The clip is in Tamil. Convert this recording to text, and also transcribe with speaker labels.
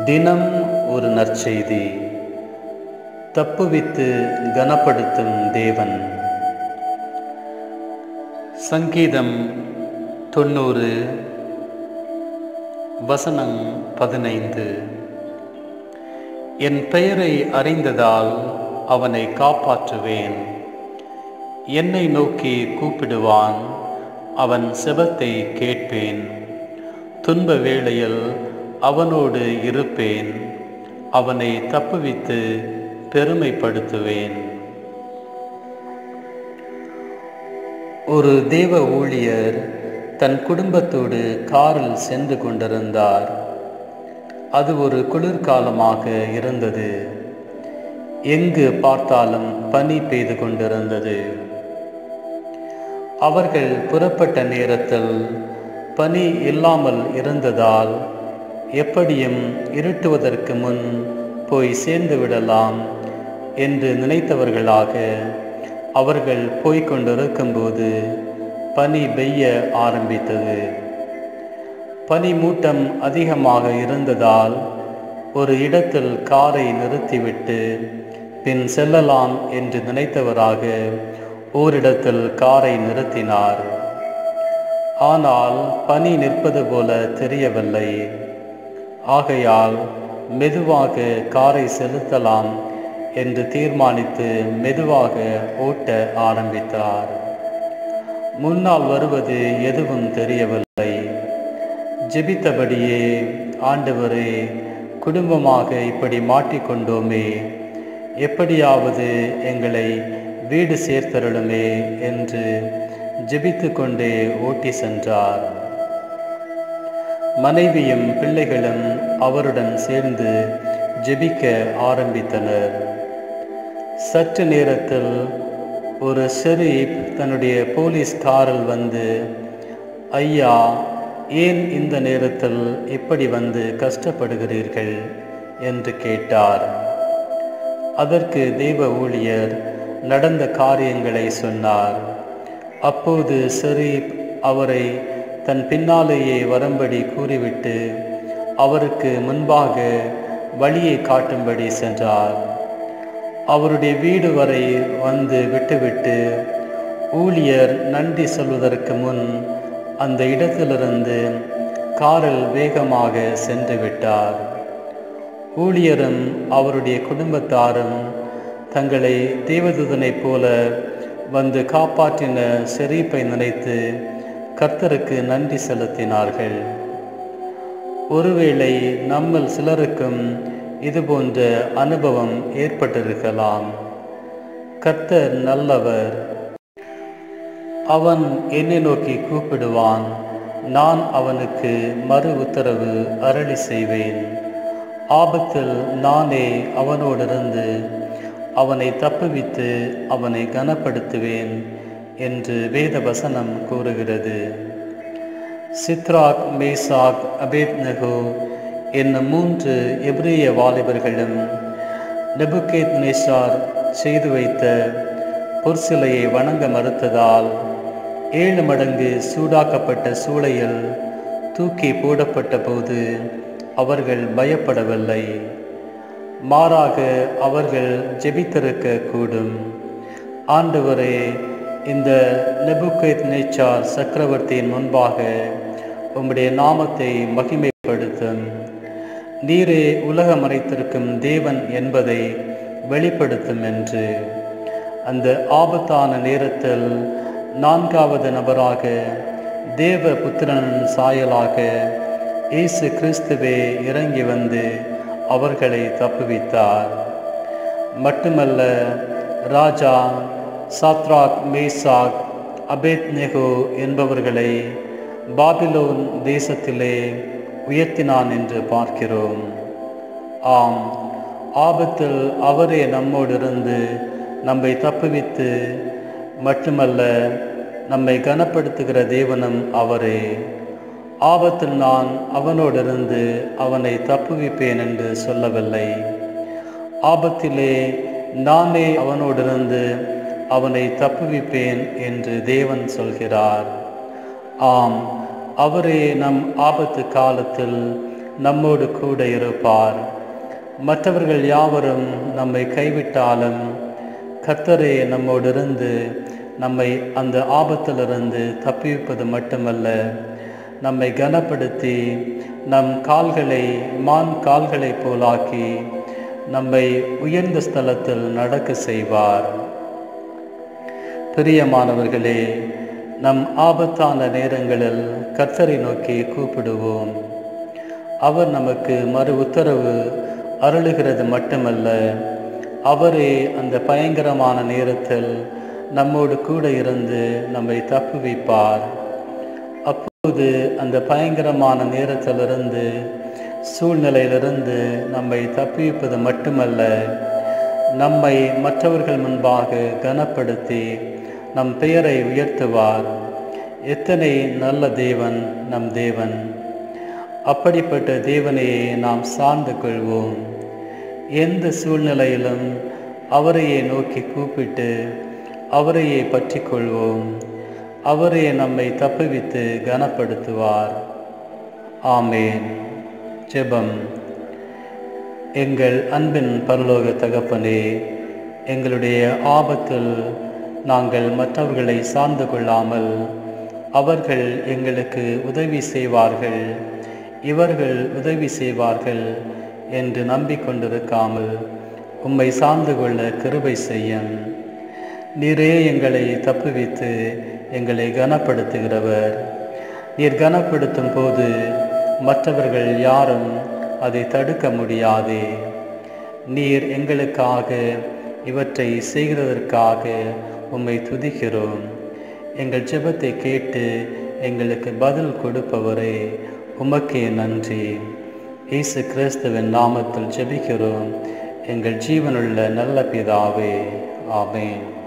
Speaker 1: தினம் ஒரு நற்செய்தி தப்புவித்து கனப்படுத்தும் தேவன் சங்கீதம் தொண்ணூறு வசனம் பதினைந்து என் பெயரை அறிந்ததால் அவனை காப்பாற்றுவேன் என்னை நோக்கி கூப்பிடுவான் அவன் செபத்தை கேட்பேன் துன்ப வேளையில் அவனோடு இருப்பேன் அவனை தப்புவித்து பெருமைப்படுத்துவேன் ஒரு தேவ ஊழியர் தன் குடும்பத்தோடு காரில் சென்று கொண்டிருந்தார் அது ஒரு குளிர்காலமாக இருந்தது எங்கு பார்த்தாலும் பனி பெய்து கொண்டிருந்தது அவர்கள் புறப்பட்ட நேரத்தில் பனி இல்லாமல் இருந்ததால் எப்படியும் இருட்டுவதற்கு முன் போய் சேர்ந்து விடலாம் என்று நினைத்தவர்களாக அவர்கள் போய்கொண்டிருக்கும்போது பனி பெய்ய ஆரம்பித்தது பனி மூட்டம் அதிகமாக இருந்ததால் ஒரு இடத்தில் காரை நிறுத்திவிட்டு பின் செல்லலாம் என்று நினைத்தவராக ஓரிடத்தில் காரை நிறுத்தினார் ஆனால் பனி நிற்பது போல தெரியவில்லை ஆகையால் மெதுவாக காரை செலுத்தலாம் என்று தீர்மானித்து மெதுவாக ஓட்ட ஆரம்பித்தார் முன்னால் வருவது எதுவும் தெரியவில்லை ஜெபித்தபடியே ஆண்டவரே குடும்பமாக இப்படி மாட்டிக்கொண்டோமே எப்படியாவது எங்களை வீடு சேர்த்தருளுமே என்று ஜெபித்து கொண்டே ஓட்டி சென்றார் மனைவியும் பிள்ளைகளும் அவருடன் சேர்ந்து ஜெபிக்க ஆரம்பித்தனர் சற்று நேரத்தில் ஒரு ஷெரீப் தன்னுடைய போலீஸ் காரில் வந்து ஐயா ஏன் இந்த நேரத்தில் இப்படி வந்து கஷ்டப்படுகிறீர்கள் என்று கேட்டார் அதற்கு தெய்வ ஊழியர் நடந்த காரியங்களை சொன்னார் அப்போது ஷெரீப் அவரை தன் பின்னாலேயே வரும்படி கூறிவிட்டு அவருக்கு முன்பாக வழியை காட்டும்படி சென்றார் அவருடைய வீடு வரை வந்து விட்டுவிட்டு ஊழியர் நன்றி சொல்வதற்கு முன் அந்த இடத்திலிருந்து காரில் வேகமாக சென்று விட்டார் ஊழியரும் அவருடைய குடும்பத்தாரும் தங்களை தேவதூதனைப் போல வந்து காப்பாற்றின செரீப்பை நினைத்து கர்த்தருக்கு நன்றி செலுத்தினார்கள் ஒருவேளை நம்மில் சிலருக்கும் இதுபோன்ற அனுபவம் ஏற்பட்டிருக்கலாம் கர்த்தர் நல்லவர் அவன் என்னை நோக்கி கூப்பிடுவான் நான் அவனுக்கு மறு உத்தரவு அருளி செய்வேன் ஆபத்தில் நானே அவனோடிருந்து அவனை தப்புவித்து அவனை கனப்படுத்துவேன் என்று வேத வசனம் கூறுகிறது சித்ராக் மேசாக் அபேத்னகு என்னும் மூன்று எபிரேய வாலிபர்களும் நெபுகேத் நேஷார் செய்து வைத்த பொற்சிலையை வணங்க மறுத்ததால் ஏழு மடங்கு சூடாக்கப்பட்ட சூளையில் தூக்கி போடப்பட்ட போது அவர்கள் பயப்படவில்லை மாறாக அவர்கள் ஜெபித்திருக்க கூடும் ஆண்டவரே இந்த நெபுகேத் நேச்சார் சக்கரவர்த்தியின் முன்பாக உம்முடைய நாமத்தை மகிமைப்படுத்தும் நீரே உலகம் அனைத்திற்கும் தேவன் என்பதை வெளிப்படுத்தும் என்று அந்த ஆபத்தான நேரத்தில் நான்காவது நபராக தேவ புத்திரன் சாயலாக இயேசு கிறிஸ்துவே இறங்கி வந்து அவர்களை தப்புவித்தார் மட்டுமல்ல ராஜா சாத்ராக் மேசாக் அபேத் நெகோ என்பவர்களை பாபிலோன் தேசத்திலே உயர்த்தினான் என்று பார்க்கிறோம் ஆம் ஆபத்தில் அவரே நம்மோடிருந்து நம்மை தப்புவித்து மட்டுமல்ல நம்மை கனப்படுத்துகிற தேவனும் அவரே ஆபத்தில் நான் அவனோடிருந்து அவனை தப்புவிப்பேன் என்று சொல்லவில்லை ஆபத்திலே நானே அவனோடிருந்து அவனை தப்புவிப்பேன் என்று தேவன் சொல்கிறார் ஆம் அவரே நம் ஆபத்து காலத்தில் நம்மோடு கூட இருப்பார் மற்றவர்கள் யாவரும் நம்மை கைவிட்டாலும் கர்த்தரே நம்மோடு இருந்து நம்மை அந்த ஆபத்திலிருந்து தப்பிவிப்பது மட்டுமல்ல நம்மை கனப்படுத்தி நம் கால்களை மான் கால்களைப் போலாக்கி நம்மை உயர்ந்த ஸ்தலத்தில் நடக்க செய்வார் பிரியமானவர்களே நம் ஆபத்தான நேரங்களில் கர்த்தரை நோக்கி கூப்பிடுவோம் அவர் நமக்கு மறு உத்தரவு அருளுகிறது மட்டுமல்ல அவரே அந்த பயங்கரமான நேரத்தில் நம்மோடு கூட இருந்து நம்மை தப்புவிப்பார் அப்போது அந்த பயங்கரமான நேரத்திலிருந்து சூழ்நிலையிலிருந்து நம்மை தப்புவிப்பது மட்டுமல்ல நம்மை மற்றவர்கள் முன்பாக கனப்படுத்தி நம் பெயரை உயர்த்துவார் எத்தனை நல்ல தேவன் நம் தேவன் அப்படிப்பட்ட தேவனையே நாம் சார்ந்து கொள்வோம் எந்த சூழ்நிலையிலும் அவரையே நோக்கி கூப்பிட்டு அவரையே பற்றி கொள்வோம் அவரே நம்மை தப்புவித்து கனப்படுத்துவார் ஆமேன் ஜெபம் எங்கள் அன்பின் பரலோக தகப்பனே எங்களுடைய ஆபத்தில் நாங்கள் மற்றவர்களை சார்ந்து கொள்ளாமல் அவர்கள் எங்களுக்கு உதவி செய்வார்கள் இவர்கள் உதவி செய்வார்கள் என்று நம்பிக்கொண்டிருக்காமல் உம்மை சார்ந்து கொள்ள கிருபை செய்யும் நீரே எங்களை தப்புவித்து எங்களை கனப்படுத்துகிறவர் நீர் கனப்படுத்தும் போது மற்றவர்கள் யாரும் அதை தடுக்க முடியாதே நீர் எங்களுக்காக இவற்றை செய்கிறதற்காக உம்மை துதிக்கிறோம் எங்கள் ஜெபத்தை கேட்டு எங்களுக்கு பதில் கொடுப்பவரே உமக்கே நன்றி இயேசு கிறிஸ்துவின் நாமத்தில் ஜெபிக்கிறோம் எங்கள் ஜீவனுள்ள நல்ல பிதாவே ஆமென்